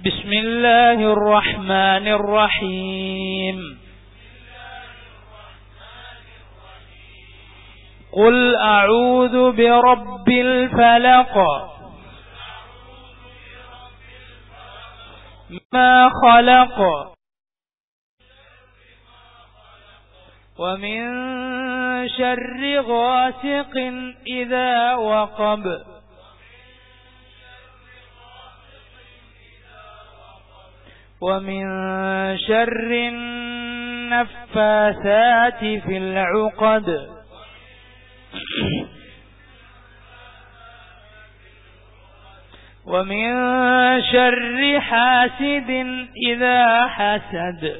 بسم الله الرحمن الرحيم قل أعوذ برب الفلق ما خلق ومن شر غاسق إذا وقب ومن شر النفاثات في العقد ومن شر حاسد إذا حسد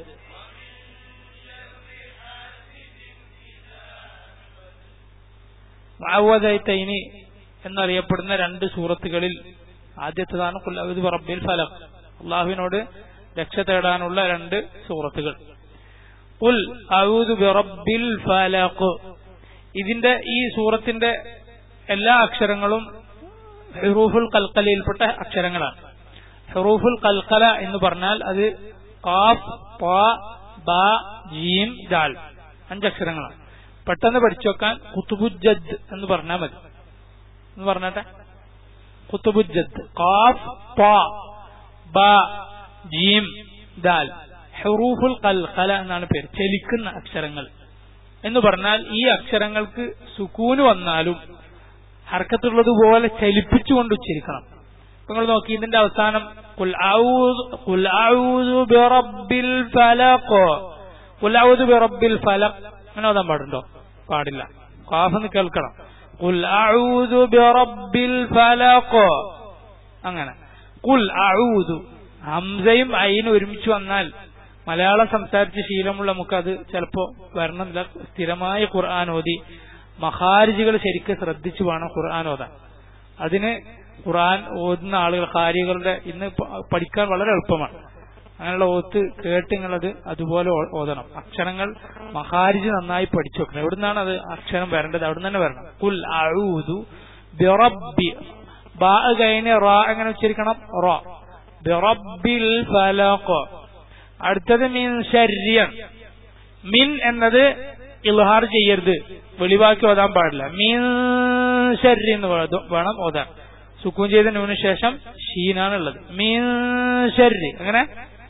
മഅവദൈതൈനി എന്നറിയപ്പെടുന്ന രണ്ട് സൂറത്തുകളിൽ ആദ്യത്തേതാണ് ഖുൽ അഊദു ബിറബ്ബിൽ ഫലഖ് അള്ളാഹുവിനോട് രക്ഷ തേടാനുള്ള രണ്ട് സൂറത്തുകൾ ഖുൽ അഊദു ബിറബ്ബിൽ ഫലഖ് ഇതിന്റെ ഈ സൂറത്തിന്റെ എല്ലാ അക്ഷരങ്ങളും ഹുറൂഫുൽ കൽക്കലയിൽപ്പെട്ട അക്ഷരങ്ങളാണ് ഹുറൂഫുൽ കൽക്കല എന്ന് പറഞ്ഞാൽ അത് കാഫ് പ ബ ജീം ദാൽ അഞ്ചക്ഷരങ്ങളാണ് പെട്ടെന്ന് പഠിച്ചു വെക്കാൻ കുത്തുബുജദ് എന്ന് പറഞ്ഞാൽ മതി എന്ന് പറഞ്ഞാട്ടെ കുത്തുബുജദ് കാഫ് പ ബ ജീം ദാൽ ഹുറൂഫുൽ കൽഖല എന്നാണ് പേര് ചലിക്കുന്ന അക്ഷരങ്ങൾ എന്ന് പറഞ്ഞാൽ ഈ അക്ഷരങ്ങൾക്ക് സുക്കൂന് വന്നാലും ഹർക്കത്തുള്ളതുപോലെ ചലിപ്പിച്ചുകൊണ്ട് ഉച്ചരിക്കണം നിങ്ങൾ നോക്കി ഇതിന്റെ അവസാനം ഖുൽ ഔദു ഖുൽ ഔദു ബിറബ്ബിൽ ഫലഖ് ഖുൽ ഔദു ബിറബ്ബിൽ ഫലഖ് അങ്ങനെ ഓതാൻ പാടുണ്ടോ പാടില്ല കാഫെന്ന് കേൾക്കണം ഖുൽ അഊദു ബിറബ്ബിൽ ഫലഖ് അങ്ങനെ ഖുൽ അഊദു ഹംസയും ഐനും ഒരുമിച്ച് വന്നാൽ മലയാളം സംസാരിച്ച് ശീലമുള്ള നമുക്കത് ചിലപ്പോ വരണമെന്നില്ല സ്ഥിരമായ ഖുർആൻ ഓതി മഹാരിജികൾ ശരിക്കും ശ്രദ്ധിച്ചു വേണം ഖുർആൻ ഓതാൻ അതിന് ഖുർആൻ ഓതുന്ന ആളുകൾ ഹാരികളുടെ ഇന്ന് പഠിക്കാൻ വളരെ എളുപ്പമാണ് അങ്ങനെയുള്ള ഓത്ത് കേട്ട് നിങ്ങളത് അതുപോലെ ഓതണം അക്ഷരങ്ങൾ മഹാരിജ് നന്നായി പഠിച്ചു വെക്കണം എവിടുന്നാണ് അത് അക്ഷരം വരേണ്ടത് അവിടെ തന്നെ വരണം കുൽ അഴൂതു ബിറബ്ബി ബാ കഴിഞ്ഞ് റാ എങ്ങനെ ഉച്ചരിക്കണം റോ ബിറബ്ബിൽ ഫലഖ് അടുത്തത് മിൻ ശര്യൻ മിൻ എന്നത് ഇൽഹാർ ചെയ്യരുത് വെളിവാക്കി ഓതാൻ പാടില്ല മീൻ ശരി എന്ന് വേണം ഓതാൻ സുക്കൂൻ ചെയ്ത നൂന് ശേഷം ഷീനാണ് ഉള്ളത് മീൻ ശരി അങ്ങനെ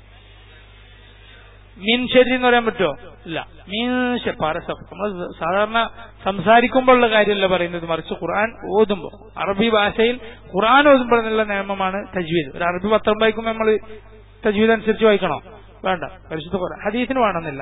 മീൻ ശരി എന്ന് പറയാൻ പറ്റുമോ ഇല്ല മീൻ നമ്മൾ സാധാരണ സംസാരിക്കുമ്പോഴുള്ള കാര്യമല്ല പറയുന്നത് മറിച്ച് ഖുർആൻ ഓതുമ്പോൾ അറബി ഭാഷയിൽ ഖുർആൻ ഓതുമ്പോൾ എന്നുള്ള നിയമമാണ് തജ്വീദ് ഒരു അറബി പത്രം വായിക്കുമ്പോൾ നമ്മൾ തജ്വീദ് അനുസരിച്ച് വായിക്കണോ വേണ്ട പരിശുദ്ധ ഖുർആൻ ഹദീസിന് വേണമെന്നില്ല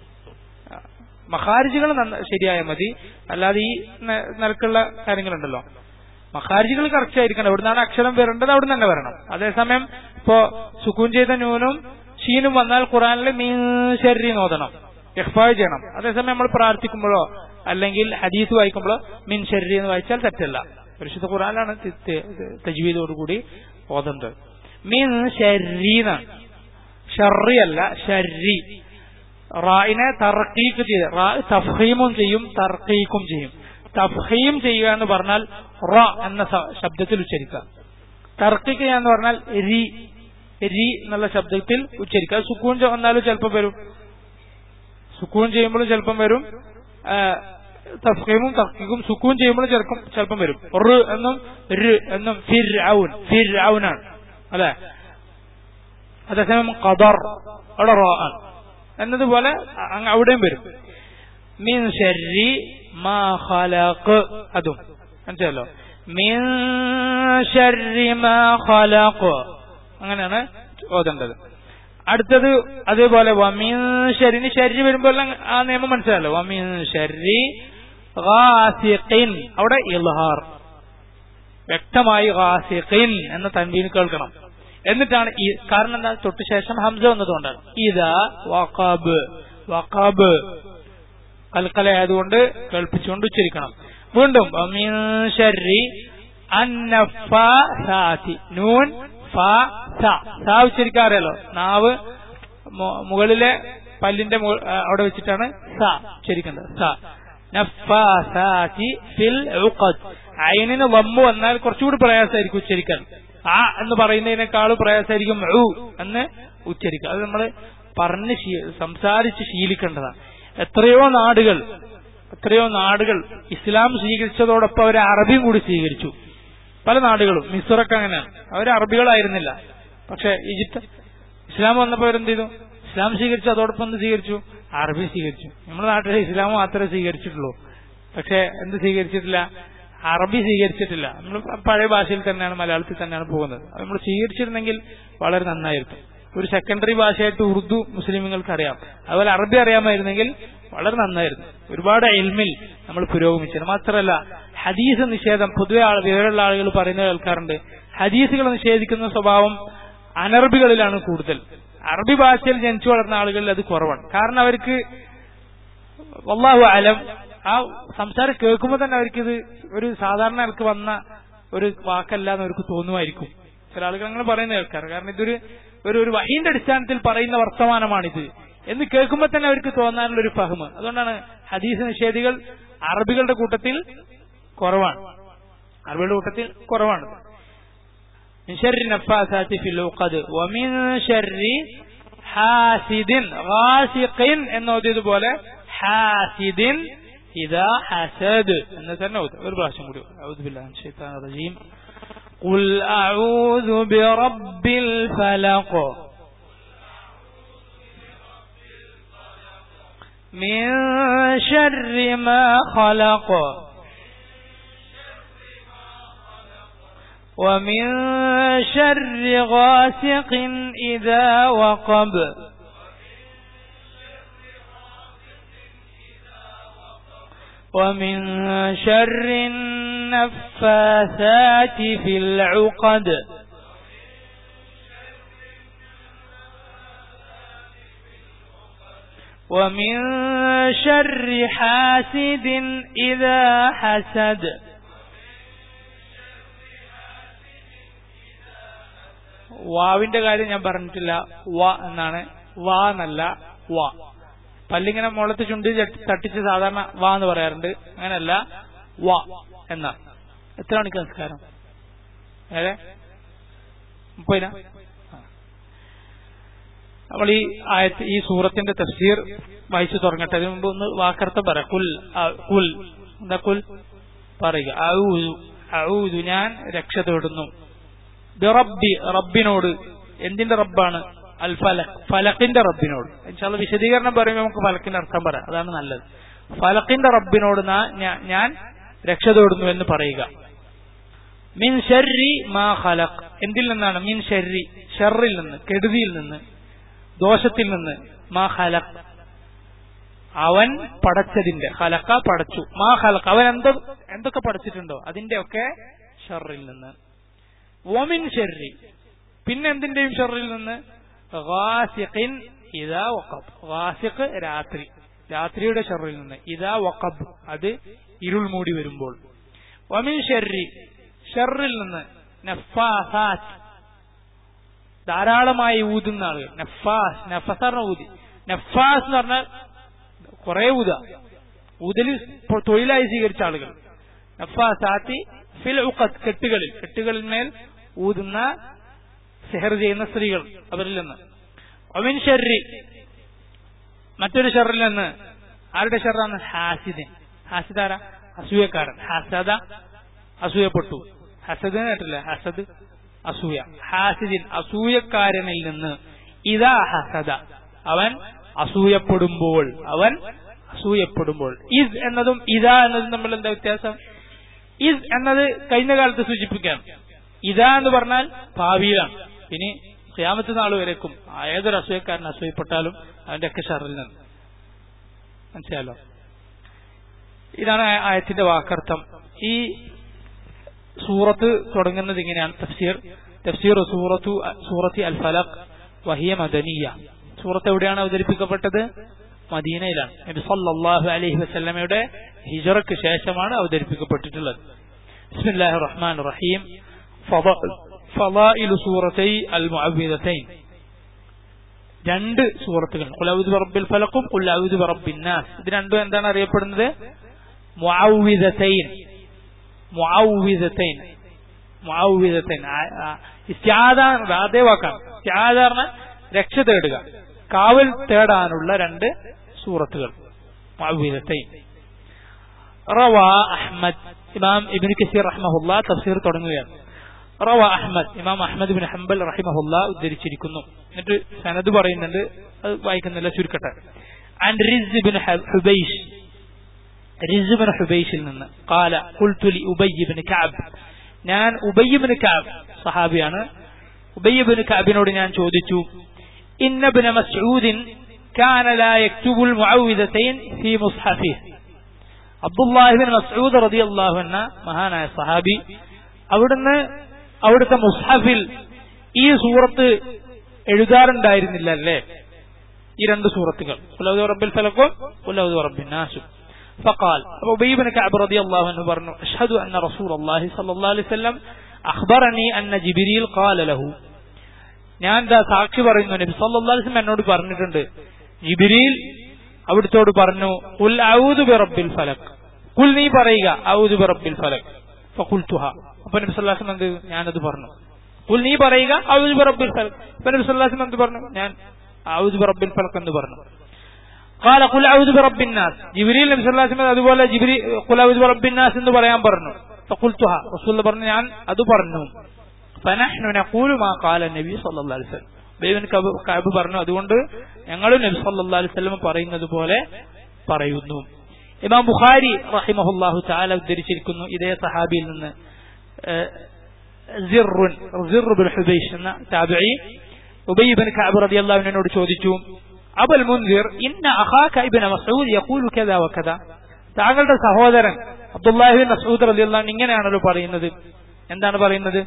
മഹാരിജികൾ ശരിയായ മതി അല്ലാതെ ഈ നിരക്കുള്ള കാര്യങ്ങളുണ്ടല്ലോ മഹാരിജികൾ കറക്റ്റ് ആയിരിക്കണം എവിടുന്നാണ് അക്ഷരം വരേണ്ടത് അവിടെ തന്നെ വരണം അതേസമയം ഇപ്പോ സുക്കൂൻ ചെയ്ത ന്യൂനും ഷീനും വന്നാൽ ഖുറാനിൽ മീൻ ശരി നോതണം എഹ്ഫായ് ചെയ്യണം അതേസമയം നമ്മൾ പ്രാർത്ഥിക്കുമ്പോഴോ അല്ലെങ്കിൽ ഹദീസ് വായിക്കുമ്പോഴോ മീൻ ശരി എന്ന് വായിച്ചാൽ തെറ്റല്ല പരിശുദ്ധ ഖുറാനിലാണ് തജ്വീദോടുകൂടി ഓതുന്നത് മീൻ ശരീന്നാണ് ഷറി അല്ല ഷരി റായിനെ തർക്കീക്ക് ചെയ്ത് റാ തഫീമും ചെയ്യും തർക്കീക്കും ചെയ്യും തഫീം ചെയ്യുക എന്ന് പറഞ്ഞാൽ റ എന്ന ശബ്ദത്തിൽ ഉച്ചരിക്കുക തർക്കിക്കുക എന്ന് പറഞ്ഞാൽ രി രി എന്നുള്ള ശബ്ദത്തിൽ ഉച്ചരിക്കുക സുക്കൂൺ വന്നാലും ചിലപ്പം വരും സുക്കൂൺ ചെയ്യുമ്പോഴും ചിലപ്പം വരും തഫീമും തർക്കിക്കും സുക്കൂൺ ചെയ്യുമ്പോഴും ചിലപ്പം ചിലപ്പം വരും റ് എന്നും ര് എന്നും ഫിർ ഔൻ ഫിർ ഔനാണ് അല്ലെ അതേസമയം ഖദർ അവിടെ റോ ആണ് എന്നതുപോലെ അവിടെയും വരും മീൻ ശരി മാ ഖലഖ് അതും മനസ്സിലല്ലോ മീൻ ശരി മാ ഖലഖ് അങ്ങനെയാണ് ഓതേണ്ടത് അടുത്തത് അതേപോലെ വമീൻ ശരിന് ശരി വരുമ്പോൾ ആ നിയമം മനസ്സിലല്ലോ വമീൻ ശരി ഗാസിഖിൻ അവിടെ ഇൽഹാർ വ്യക്തമായി ഗാസിഖിൻ എന്ന തൻവീൻ കേൾക്കണം എന്നിട്ടാണ് ഈ കാരണം എന്താ തൊട്ട് ശേഷം ഹംസ വന്നതുകൊണ്ടാണ് ഇതാ വഖബ് വഖബ് കൽക്കല ആയതുകൊണ്ട് കേൾപ്പിച്ചുകൊണ്ട് ഉച്ചരിക്കണം വീണ്ടും മിൻ ശർരി അന്നഫാസാതി നൂൻ ഫ സ സ ഉച്ചരിക്കാറിയല്ലോ നാവ് മുകളിലെ പല്ലിന്റെ അവിടെ വെച്ചിട്ടാണ് സ ഉച്ചരിക്കേണ്ടത് സ നഫാസാതി ഫിൽ ഉഖദ് അയിനിന് വമ്മു വന്നാൽ കുറച്ചുകൂടി പ്രയാസമായിരിക്കും ഉച്ചരിക്കാൻ ആ എന്ന് പറയുന്നതിനേക്കാൾ പ്രയാസമായിരിക്കും ഉ എന്ന് ഉച്ചരിക്കുക അത് നമ്മൾ പറഞ്ഞ് ശീ- സംസാരിച്ച് ശീലിക്കേണ്ടതാണ് എത്രയോ നാടുകൾ എത്രയോ നാടുകൾ ഇസ്ലാം സ്വീകരിച്ചതോടൊപ്പം അവർ അറബിയും കൂടി സ്വീകരിച്ചു പല നാടുകളും മിസറൊക്കെ അങ്ങനെയാണ് അവർ അറബികളായിരുന്നില്ല പക്ഷെ ഈജിപ്ത് ഇസ്ലാം വന്നപ്പോൾ അവരെന്ത് ചെയ്തു ഇസ്ലാം സ്വീകരിച്ചു അതോടൊപ്പം എന്ത് സ്വീകരിച്ചു അറബി സ്വീകരിച്ചു നമ്മുടെ നാട്ടിലെ ഇസ്ലാം മാത്രമേ സ്വീകരിച്ചിട്ടുള്ളൂ പക്ഷെ എന്ത് സ്വീകരിച്ചിട്ടില്ല അറബി സ്വീകരിച്ചിട്ടില്ല നമ്മൾ പഴയ ഭാഷയിൽ തന്നെയാണ് മലയാളത്തിൽ തന്നെയാണ് പോകുന്നത് അത് നമ്മൾ സ്വീകരിച്ചിരുന്നെങ്കിൽ വളരെ നന്നായിരുന്നു ഒരു സെക്കൻഡറി ഭാഷയായിട്ട് ഉറുദു മുസ്ലിമുകൾക്ക് അറിയാം അതുപോലെ അറബി അറിയാമായിരുന്നെങ്കിൽ വളരെ നന്നായിരുന്നു ഒരുപാട് എൽമിൽ നമ്മൾ പുരോഗമിച്ചത് മാത്രമല്ല ഹദീസ് നിഷേധം പൊതുവെ ആൾ- വിവരമുള്ള ആളുകൾ പറയുന്നത് കേൾക്കാറുണ്ട് ഹദീസുകൾ നിഷേധിക്കുന്ന സ്വഭാവം അനർബികളിലാണ് കൂടുതൽ അറബി ഭാഷയിൽ ജനിച്ചു വളർന്ന ആളുകളിൽ അത് കുറവാണ് കാരണം അവർക്ക് വല്ലാഹു അലം ആ സംസാരം കേൾക്കുമ്പോൾ തന്നെ അവർക്കിത് ഒരു സാധാരണ ആൾക്ക് വന്ന ഒരു വാക്കല്ല എന്ന് അവർക്ക് തോന്നുമായിരിക്കും ചില ആളുകൾ അങ്ങനെ പറയുന്നത് കേൾക്കാറ് കാരണം ഇതൊരു ഒരു ഒരു വഹീന്റെ അടിസ്ഥാനത്തിൽ പറയുന്ന വർത്തമാനമാണിത് എന്ന് കേൾക്കുമ്പോൾ തന്നെ അവർക്ക് തോന്നാനുള്ള ഒരു ഫഹമ് അതുകൊണ്ടാണ് ഹദീസ് നിഷേധികൾ അറബികളുടെ കൂട്ടത്തിൽ കുറവാണ് അറബികളുടെ കൂട്ടത്തിൽ കുറവാണ് من شر النفاثات في العقد ومن شر حاسد غاسق എന്നോതിയതുപോലെ ഹാസിദിൻ ഇതാ ഹസദ് എന്ന് തന്നെ ഓതും. ഒരു പ്രാവശ്യം കൂടി أعوذ بالله من الشيطان الرجيم قل أعوذ برب الفلق من شر ما خلق ومن شر غاسق إذا وقب ومن شر النفاثات في العقد ومن شر حاسد إذا حسد വാവിന്റെ കാര്യം ഞാൻ പറഞ്ഞിട്ടില്ല വ എന്നാണ് വ എന്നല്ല വ പല്ലിങ്ങനെ മുളത്ത് ചുണ്ടി ചട്ടി- തട്ടിച്ച് സാധാരണ വ എന്ന് പറയാറുണ്ട് അങ്ങനെയല്ല വ എന്നാണ് എത്ര മണിക്ക് നമസ്കാരം ഏതെ മുപ്പതിന നമ്മൾ ഈ ആയത്ത് ഈ സൂറത്തിന്റെ തഫ്സീർ വായിച്ചു തുടങ്ങട്ടെ അതിന് മുമ്പ് ഒന്ന് വാക്കർത്ഥം പറ കുൽ അ- കുൽ എന്താ കുൽ പറയുക ഔദു ഔദു ഞാൻ രക്ഷ തേടുന്നു ബിറബ്ബി റബ്ബിനോട് എന്തിന്റെ റബ്ബാണ് അൽ ഫലക് ഫലക്കിന്റെ റബ്ബിനോട് ഇൻഷാല്ല വിശദീകരണം പറയുമ്പോൾ നമുക്ക് ഫലക്കിന്റെ അർത്ഥം പറയാം അതാണ് നല്ലത് ഫലക്കിന്റെ റബ്ബിനോട് നാ- ഞാ- ഞാൻ രക്ഷ തേടുന്നു എന്ന് പറയുക മിൻ ഷർരി മാ ഖലഖ് എന്തിൽ നിന്നാണ് മിൻ ഷർരി ഷർറിൽ നിന്ന് കെടുതിയിൽ നിന്ന് ദോഷത്തിൽ നിന്ന് മാ ഖലഖ് അവൻ പടച്ചതിന്റെ ഖലക്ക പടച്ചു മാ ഖലഖ് അവൻ എന്തോ എന്തൊക്കെ പടച്ചിട്ടുണ്ടോ അതിന്റെ ഒക്കെ ഷർറിൽ നിന്ന് വമിൻ ഷെറി പിന്നെ എന്തിന്റെയും ഷെറിൽ നിന്ന് ഗാസിഖിൻ ഇതാ വഖബ് ഗാസിഖ് രാത്രി രാത്രിയുടെ ഷെറിൽ നിന്ന് ഇതാ വഖബ് അത് ഇരുൾ മൂടി വരുമ്പോൾ വമിൻ ഷെറി ഷെറിൽ നിന്ന് നഫാസാത്ത് ധാരാളമായി ഊതുന്ന ആളുകൾ നഫാസ് നഫസ് പറഞ്ഞ ഊതി നഫാസ് എന്ന് പറഞ്ഞാൽ കുറെ ഊത ഊതല് പൊ- തൊഴിലായി സ്വീകരിച്ച ആളുകൾ നഫാസാത്തി ഫിൽ ഉഖത്ത് കെട്ടുകളിൽ കെട്ടുകളിൽ മേൽ ഊതുന്ന സെഹർ ചെയ്യുന്ന സ്ത്രീകൾ അവരിൽ നിന്ന് ഒമിൻ ഷെറി മറ്റൊരു ഷെറിൽ നിന്ന് ആരുടെ ഷെറാണ് ഹാസിദിൻ ഹാസിദ് ആരാ അസൂയക്കാരൻ ഹസദ അസൂയപ്പെട്ടു ഹസദ് കേട്ടില്ല ഹസദ് അസൂയ ഹാസിദിൻ അസൂയക്കാരനിൽ നിന്ന് ഇതാ ഹസദ അവൻ അസൂയപ്പെടുമ്പോൾ അവൻ അസൂയപ്പെടുമ്പോൾ ഇസ് എന്നതും ഇതാ എന്നതും തമ്മിൽ എന്താ വ്യത്യാസം ഇസ് എന്നത് കഴിഞ്ഞ കാലത്ത് സൂചിപ്പിക്കാം ഇതാ എന്ന് പറഞ്ഞാൽ ഭാവിയിലാണ് ഇനി ഖിയാമത്ത് നാൾ വരേക്കും ഏതൊരു അസൂയക്കാരൻ അസൂയപ്പെട്ടാലും അവന്റെ ഒക്കെ ഷറിൽ നിന്ന് മനസ്സിലാലോ ഇതാണ് ആ ആയത്തിന്റെ വാക്കർത്ഥം ഈ സൂറത്ത് തുടങ്ങുന്നത് ഇങ്ങനെയാണ് തഫ്സീർ തഫ്സീർ സൂറത്തു സൂറത്തി അൽ ഫലഖ് വഹിയ മദനിയ സൂറത്ത് എവിടെയാണ് അവതരിപ്പിക്കപ്പെട്ടത് മദീനയിലാണ് നബി സല്ലല്ലാഹു അലൈഹി വസല്ലമയുടെ ഹിജറയ്ക്ക് ശേഷമാണ് അവതരിപ്പിക്കപ്പെട്ടിട്ടുള്ളത് ബിസ്മില്ലാഹിർ റഹ്മാനിർ റഹീം ഫളായിലു സൂറത്തൈ അൽ മുഅവ്വിദതൈൻ രണ്ട് സൂറത്തുകൾ ഖുലൗദു ബിറബ്ബിൽ ഫലഖും ഖുലൗദു ബിറബ്ബിൻ നാസ് ഇത് രണ്ടും എന്താണ് അറിയപ്പെടുന്നത് മുഅവ്വിദതൈൻ മുഅവ്വിദതൈൻ മുഅവ്വിദതൈൻ ഇസ്തിയാദ അതേ വാക്കാണ് ഇസ്തിയാദ പറഞ്ഞാൽ രക്ഷ തേടുക കാവൽ തേടാനുള്ള രണ്ട് സൂറത്തുകൾ മുഅവ്വിദത്തൈൻ റവാ അഹ്മദ് ഇമാം ഇബ്നു കസീർ റഹ്മഹുല്ല തഫ്സീർ തുടങ്ങുകയാണ് റവ അഹ്മദ് ഇമാം അഹ്മദ് ബിൻ ഹംബൽ റഹിമഹുല്ല ഉദ്ധരിച്ചിരിക്കുന്നു എന്നിട്ട് സനദ് പറയുന്നുണ്ട് അത് വായിക്കുന്നില്ല ചുരുക്കട്ടെ ആൻഡ് റിസ് ബിൻ ഹുബൈഷ് റിസ് ബിൻ ഹുബൈഷിൽ നിന്ന് കാല കുൽത്തുലി ഉബയ്യബിന് കാബ് ഞാൻ ഉബയ്യബിന് കാബ് സഹാബിയാണ് ഉബയ്യബിന് കാബിനോട് ഞാൻ ചോദിച്ചു ഇന്നബിന് മസ്ഊദിൻ كان لا يكتب المعوذتين في مصحفه അബ്ദുല്ലാഹിബിൻ മസ്ഊദ് റളിയല്ലാഹു അൻഹ മഹാനായ സഹാബി അവിടുന്ന് അവിടുത്തെ മുസ്ഹഫിൽ ഈ സൂറത്ത് എഴുതാറുണ്ടായിരുന്നില്ല അല്ലേ ഈ രണ്ട് സൂറത്തുകൾ കുലൗദ് റബ്ബിൽ ഫലക്കും കുലൗദ് റബ്ബിൻ നാസും فقال أبو بي بن كعب رضي الله عنه برنو أشهد أن رسول الله صلى الله عليه وسلم أخبرني أن جبريل قال له ഞാൻ ദാ സാക്ഷി പറയുന്നു നബി സല്ലല്ലാഹു അലൈഹി വസല്ലം എന്നോട് പറഞ്ഞിട്ടുണ്ട് ജിബ്രീൽ അവിടുത്തോട് പറഞ്ഞു കുൽ ഔദു ബി റബ്ബിൽ ഫലക് കുൽ നീ പറയുക ഔദു ബി റബ്ബിൽ ഫലക് ഫഖുൽതുഹ അപ്പൊ നബി സല്ലല്ലാഹു അലൈഹി വസല്ലം എന്ത് ഞാനത് പറഞ്ഞു കുൽ നീ പറയുക ഔദു ബി റബ്ബിൽ ഫലക് അപ്പൊ നബി സല്ലല്ലാഹു അലൈഹി വസല്ലം എന്ത് പറഞ്ഞു ഞാൻ ഔദു ബി റബ്ബിൽ ഫലക് എന്ന് പറഞ്ഞു قال قل اعوذ برب الناس ജിബ്രീൽ നബി സല്ലല്ലാഹു അലൈഹി വസല്ലം അതുപോലെ ജിബ്രീൽ ഖുൽ അഊദു ബിറബ്ബിൻ നാസ് എന്ന് പറയാൻ പറഞ്ഞു ഫഖുൽതുഹ റസൂൽ പറഞ്ഞു ഞാൻ അത് പറഞ്ഞു ഫനഹ്നു നഖൂലു മാ ഖാല നബി സല്ലല്ലാഹു അലൈഹി വസല്ലം ബൈബൻ കഅബ് പറഞ്ഞു അതുകൊണ്ട് ഞങ്ങൾ നബി സല്ലല്ലാഹു അലൈഹി വസല്ലം പറയുന്നത് പോലെ പറയുന്നു ഇമാം ബുഖാരി റഹിമഹുല്ലാഹു തആല ഉദ്ധരിച്ചിരിക്കുന്നു ഇതേ സഹാബിയിൽ നിന്ന് സിർറുൻ സിർ ബിൻ ഹുബൈഷ് എന്ന താബിഈ ഉബൈ ബിൻ കഅബ് റളിയല്ലാഹു അൻഹുവിനോട് ചോദിച്ചു അബൽ മുൻസിർ ഇന്ന അഖാക ഇബ്ന മസ്ഊദ് യഖൂലു കദാ വകദാ താങ്കളുടെ സഹോദരൻ അബ്ദുല്ലാഹിബിൻ മസ്ഊദ് റളിയല്ലാഹു അൻഹു ഇങ്ങനെയാണല്ലോ പറയുന്നത് എന്താണ് പറയുന്നത്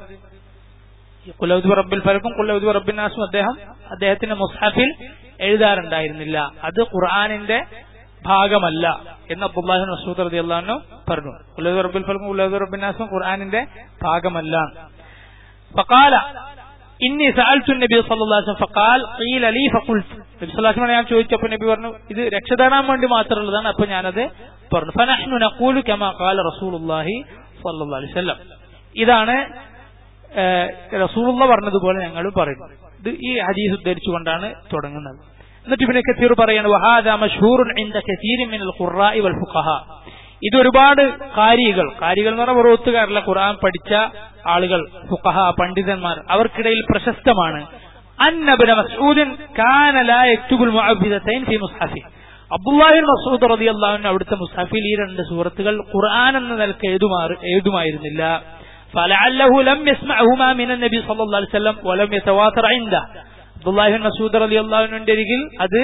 കുലൗദ് റബ്ബിൽ ഫലക്കും കുലൗദ് റബ്ബിൻ നാസും അദ്ദേഹം അദ്ദേഹത്തിന്റെ മുസ്ഹഫിൽ എഴുതാറുണ്ടായിരുന്നില്ല അത് ഖുർആാനിന്റെ ഭാഗമല്ല എന്ന് അബ്ദുല്ലാഹിബിൻ മസൂദ് റളിയല്ലാഹു അൻഹു പറഞ്ഞു കുലൗദ് റബ്ബിൽ ഫലക്കും കുലൗദ് റബ്ബിൻ നാസും ഖുർആാനിന്റെ ഭാഗമല്ല ഫഖാല ഇന്നി സഅൽതു നബി സല്ലല്ലാഹു അലൈഹി വസല്ലം ഫഖാൽ ഖീല ലീ ഫഖുൽതു നബി സല്ലല്ലാഹു അലൈഹി വസല്ലം ഞാൻ ചോദിച്ചപ്പോൾ നബി പറഞ്ഞു ഇത് രക്ഷ തേടാൻ വേണ്ടി മാത്രമുള്ളതാണ് അപ്പോൾ ഞാനത് പറഞ്ഞു ഫനഹ്നു നഖൂലു കമാ ഖാല റസൂലുള്ളാഹി സല്ലല്ലാഹു അലൈഹി വസല്ലം ഇതാണ് റസൂലുള്ള പറഞ്ഞതുപോലെ ഞങ്ങൾ പറയുന്നു ഇത് ഈ ഹദീസ് ഉദ്ധരിച്ചുകൊണ്ടാണ് തുടങ്ങുന്നത് എന്നിട്ട് ഇബ്നു കസീർ പറയാണ് വഹാദ മഷ്ഹൂറുൻ ഇൻദ കസീരിൻ മിനൽ ഖുറാഇ വൽ ഫുഖഹ ഇത് ഒരുപാട് കാരികൾ കാരികൾ എന്ന് പറഞ്ഞാൽ വെറുത്തുകാരല്ല ഖുർആൻ പഠിച്ച ആളുകൾ ഫുഖഹ പണ്ഡിതന്മാർ അവർക്കിടയിൽ പ്രശസ്തമാണ് അന്നബിന മസ്ഊദൻ കാന ലാ യക്തുബുൽ മുഅവ്വിദതൈൻ ഫി മുസ്ഹഫി അബ്ദുല്ലാഹിബിൻ മസൂദ് റളിയല്ലാഹു അൻഹു അവിടുത്തെ മുസ്ഹഫിൽ ഈ രണ്ട് സൂറത്തുകൾ ഖുർആൻ എന്ന നിലക്ക് എഴുതുമാറ് എഴുതുമായിരുന്നില്ല فلعله لم يسمعهما من النبي صلى الله عليه وسلم ولم يتواتر عنده അബ്ദുല്ലാഹിബിൻ മസൂദ് റളിയല്ലാഹു അൻഹുവിന്റെ അരികിൽ അത്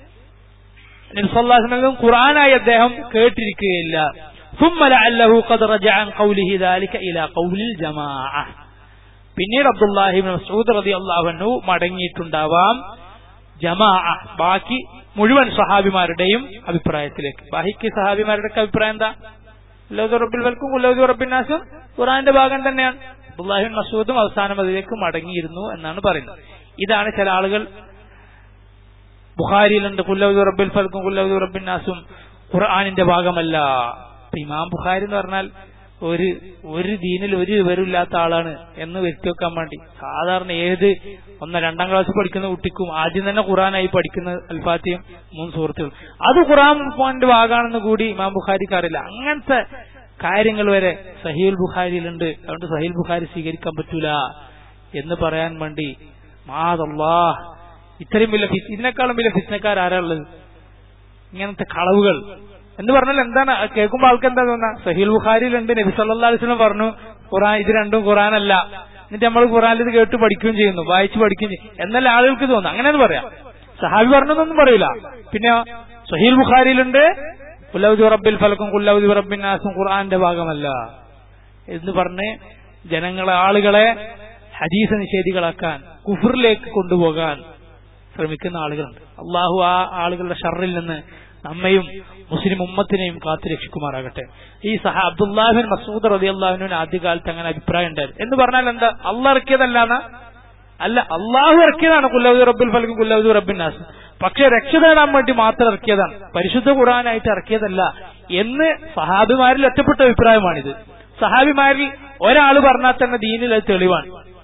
നബി സല്ലല്ലാഹു അലൈഹി വസല്ലം ഖുർആനായി അദ്ദേഹം കേട്ടിരിക്കുകയില്ല ثم لعله قد رجع عن قوله ذلك الى قول الجماعه പിന്നീട് അബ്ദുല്ലാഹിബിൻ മസൂദ് റളിയല്ലാഹു അൻഹു മടങ്ങിയിട്ടുണ്ടാവാം ജമാ ബാക്കി മുഴുവൻ സഹാബിമാരുടെയും അഭിപ്രായത്തിലേക്ക് ബാക്കി സഹാബിമാരുടെ അഭിപ്രായം എന്താ റബ്ബിൽ വൽക്കും റബ്ബിൻ നാസും ഖുറാന്റെ ഭാഗം തന്നെയാണ് അബ്ദുല്ലാഹിബിൻ മസൂദും അവസാനം അതിലേക്ക് മടങ്ങിയിരുന്നു എന്നാണ് പറയുന്നത് ഇതാണ് ചില ആളുകൾ ബുഖാരിയിലുണ്ട് കുല്ലൗദ് റബ്ബിൽ ഫൽക്കും കുല്ലൗദ് റബ്ബിൻ നാസും ഖുർആാനിന്റെ ഭാഗമല്ല ഇമാം ബുഖാരി എന്ന് പറഞ്ഞാൽ ഒരു ഒരു ദീനിൽ ഒരു വിവരമില്ലാത്ത ആളാണ് എന്ന് വ്യക്തി വെക്കാൻ വേണ്ടി സാധാരണ ഏത് ഒന്ന് രണ്ടാം ക്ലാസ് പഠിക്കുന്ന കുട്ടിക്കും ആദ്യം തന്നെ ഖുറാനായി പഠിക്കുന്ന അൽഫാത്തിയും മൂന്ന് സുഹൃത്തുക്കൾ അത് ഖുറാൻ പോയിന്റ് ഭാഗമാണെന്ന് കൂടി ഇമാം ബുഖാരിക്ക് അറിയില്ല അങ്ങനത്തെ കാര്യങ്ങൾ വരെ സഹീൽ ബുഖാരിയിലുണ്ട് അതുകൊണ്ട് സഹീൽ ബുഖാരി സ്വീകരിക്കാൻ പറ്റൂല എന്ന് പറയാൻ വേണ്ടി മാതല്ലാ ഇത്രയും വലിയ ഇതിനേക്കാളും വലിയ ഫിസ്നക്കാർ ആരാ ഉള്ളത് ഇങ്ങനത്തെ കളവുകൾ എന്ന് പറഞ്ഞാൽ എന്താണ് കേൾക്കുമ്പോൾ ആൾക്ക് എന്താ തോന്നാ സഹീൽ ബുഖാരിയിലുണ്ട് നബി സല്ലാ അലിസ്ലം പറഞ്ഞു ഖുറാൻ ഇത് രണ്ടും ഖുറാനല്ല എന്നിട്ട് നമ്മൾ ഖുറാനിൽ ഇത് കേട്ട് പഠിക്കുകയും ചെയ്യുന്നു വായിച്ച് പഠിക്കുകയും ചെയ്യും എന്നല്ല ആളുകൾക്ക് തോന്നുന്നു അങ്ങനെ പറയാം സഹാബി പറഞ്ഞതൊന്നും പറയില്ല പിന്നെ സഹീൽ ബുഖാരിയിലുണ്ട് കുല്ലൗദി റബ്ബിൽ ഫലക്കും കുല്ലൗദി റബ്ബിൻ നാസും ഖുർആന്റെ ഭാഗമല്ല എന്ന് പറഞ്ഞ് ജനങ്ങളെ ആളുകളെ ഹദീസ നിഷേധികളാക്കാൻ കുഫറിലേക്ക് കൊണ്ടുപോകാൻ ശ്രമിക്കുന്ന ആളുകളുണ്ട് അള്ളാഹു ആ ആളുകളുടെ ഷറിൽ നിന്ന് നമ്മയും മുസ്ലിം ഉമ്മത്തിനെയും കാത്തു രക്ഷിക്കുമാറാകട്ടെ ഈ സഹ അബ്ദുല്ലാഹിൻ മസൂദ് റതി അള്ളാഹുവിന് ആദ്യകാലത്ത് അങ്ങനെ അഭിപ്രായം ഉണ്ടായിരുന്നു എന്ന് പറഞ്ഞാൽ എന്താ അള്ളാഹ് ഇറക്കിയതല്ലാന്ന അല്ല അള്ളാഹു ഇറക്കിയതാണ് കുല്ലൗദ് റബ്ബുൽ ഫലക്കും കുല്ലൗദ് റബ്ബിൻ നാസ് പക്ഷെ രക്ഷ നേടാൻ വേണ്ടി മാത്രം ഇറക്കിയതാണ് പരിശുദ്ധ ഖുറാനായിട്ട് ഇറക്കിയതല്ല എന്ന് സഹാബിമാരിൽ ഒറ്റപ്പെട്ട അഭിപ്രായമാണിത് സഹാബിമാരിൽ ഒരാൾ പറഞ്ഞാൽ തന്നെ ദീനിൽ അത് തെളിവാണ്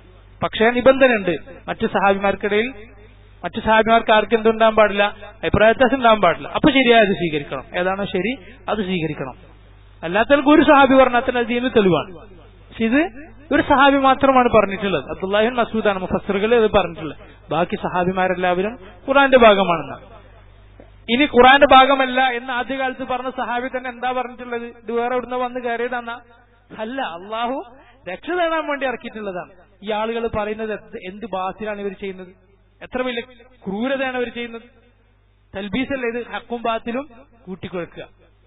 പക്ഷേ നിബന്ധനയുണ്ട് മറ്റു സഹാബിമാർക്കിടയിൽ മറ്റു സഹാബിമാർക്ക് ആർക്കും എന്തുണ്ടാകാൻ പാടില്ല അഭിപ്രായ വ്യത്യാസം ഉണ്ടാകാൻ പാടില്ല അപ്പൊ ശരിയായത് സ്വീകരിക്കണം ഏതാണോ ശരി അത് സ്വീകരിക്കണം അല്ലാത്തവർക്ക് ഒരു സഹാബി പറഞ്ഞാൽ അതിന് തെളിവാണ് പക്ഷെ ഇത് ഒരു സഹാബി മാത്രമാണ് പറഞ്ഞിട്ടുള്ളത് അബ്ദുല്ലാഹിൻ മസൂദാണ് മുഫസറുകൾ ഇത് പറഞ്ഞിട്ടുള്ളത് ബാക്കി സഹാബിമാരെല്ലാവരും ഖുറാന്റെ ഭാഗമാണെന്ന് ഇനി ഖുറാന്റെ ഭാഗമല്ല എന്ന് ആദ്യകാലത്ത് പറഞ്ഞ സഹാബി തന്നെ എന്താ പറഞ്ഞിട്ടുള്ളത് ഇത് വേറെ ഇവിടുന്ന് വന്ന് കയറിയതാന്ന അല്ല അള്ളാഹു രക്ഷ നേടാൻ വേണ്ടി ഇറക്കിയിട്ടുള്ളതാണ് ഈ ആളുകൾ പറയുന്നത് എന്ത് എന്ത് ബാസിലാണ് ഇവർ ചെയ്യുന്നത് എത്ര വലിയ ക്രൂരതയാണ് അവർ ചെയ്യുന്നത് തൽബീസല്ല ഇത് ഹക്കും ബാത്തിലും കൂട്ടിക്കുഴക്കുക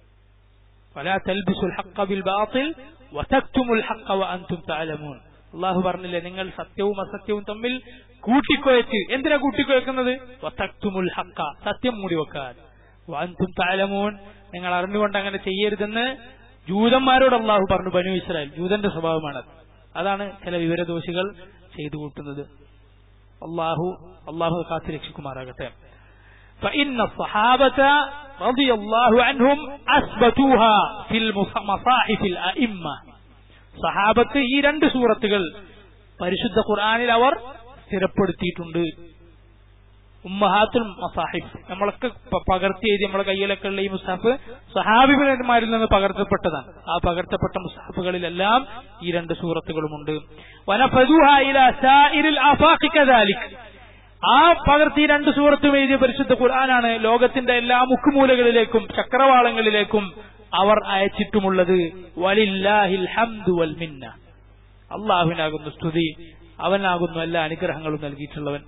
ولا تلبسوا الحق بالباطل وتكتموا الحق وانتم تعلمون അള്ളാഹു പറഞ്ഞില്ലേ നിങ്ങൾ സത്യവും അസത്യവും തമ്മിൽ കൂട്ടിക്കുഴച്ച് എന്തിനാ കൂട്ടിക്കുഴക്കുന്നത് വതക്തുമുൽ ഹക്ക സത്യം മൂടി വെക്കാൻ വഅൻതും തഅലമൂൻ നിങ്ങൾ അറിഞ്ഞുകൊണ്ട് അങ്ങനെ ചെയ്യരുതെന്ന് ജൂതന്മാരോട് അള്ളാഹു പറഞ്ഞു ബനു ഇസ്രായേൽ ജൂതന്റെ സ്വഭാവമാണത് അതാണ് ചില വിവരദോഷികൾ ചെയ്തു കൂട്ടുന്നത് അള്ളാഹു അള്ളാഹു കാത്തു രക്ഷിക്കുമാറാകട്ടെ فإن الصحابة رضي الله عنهم أثبتوها في المصاحف الأئمة സഹാബത്ത് ഈ രണ്ട് സൂറത്തുകൾ പരിശുദ്ധ ഖുർആനിൽ അവർ സ്ഥിരപ്പെടുത്തിയിട്ടുണ്ട് ഉമ്മഹാത്തുൽ മസാഹിഫ് നമ്മളൊക്കെ പ- പകർത്തി എഴുതി നമ്മളെ കയ്യിലൊക്കെ ഉള്ള ഈ മുസാഫ് സഹാബിമാരിൽ നിന്ന് പകർത്തപ്പെട്ടതാണ് ആ പകർത്തപ്പെട്ട മുസാഫുകളിലെല്ലാം ഈ രണ്ട് സൂറത്തുകളുമുണ്ട് വനഫദൂഹ ഇലാ സാഇരിൽ ആഫാഖി കദാലിക് ആ പകർത്തി രണ്ട് സൂറത്തും എഴുതിയ പരിശുദ്ധ ഖുർആനാണ് ലോകത്തിന്റെ എല്ലാ മുക്കുമൂലകളിലേക്കും ചക്രവാളങ്ങളിലേക്കും അവർ അയച്ചിട്ടുമുള്ളത് വലില്ലാഹിൽ ഹംദു വൽ മിന്ന അള്ളാഹുവിനാകുന്നു സ്തുതി അവനാകുന്നു എല്ലാ അനുഗ്രഹങ്ങളും നൽകിയിട്ടുള്ളവൻ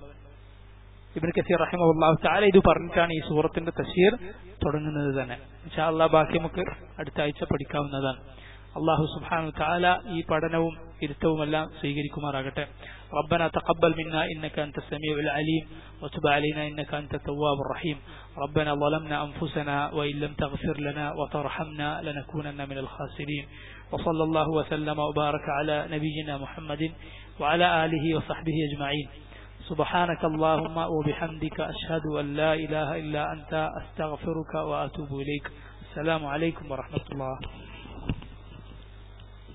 ഇബിൻ കസീർ റഹിമഹുല്ലാഹു താല ഇത് പറഞ്ഞിട്ടാണ് ഈ സൂറത്തിന്റെ തഫ്സീർ തുടങ്ങുന്നത് തന്നെ ഇൻഷാ അള്ളാഹ് ബാക്കി നമുക്ക് അടുത്ത ആഴ്ച പഠിക്കാവുന്നതാണ് അള്ളാഹു സുബ്ഹാനഹു താല ഈ പഠനവും ഇരുത്തവുമെല്ലാം സ്വീകരിക്കുമാറാകട്ടെ ربنا تقبل منا إنك أنت السميع العليم وتب علينا إنك أنت التواب الرحيم ربنا ظلمنا أنفسنا وإن لم تغفر لنا وترحمنا لنكونن من الخاسرين وصلى الله وسلم وبارك على نبينا محمد وعلى آله وصحبه أجمعين سبحانك اللهم وبحمدك أشهد أن لا إله إلا أنت أستغفرك وأتوب إليك السلام عليكم ورحمة الله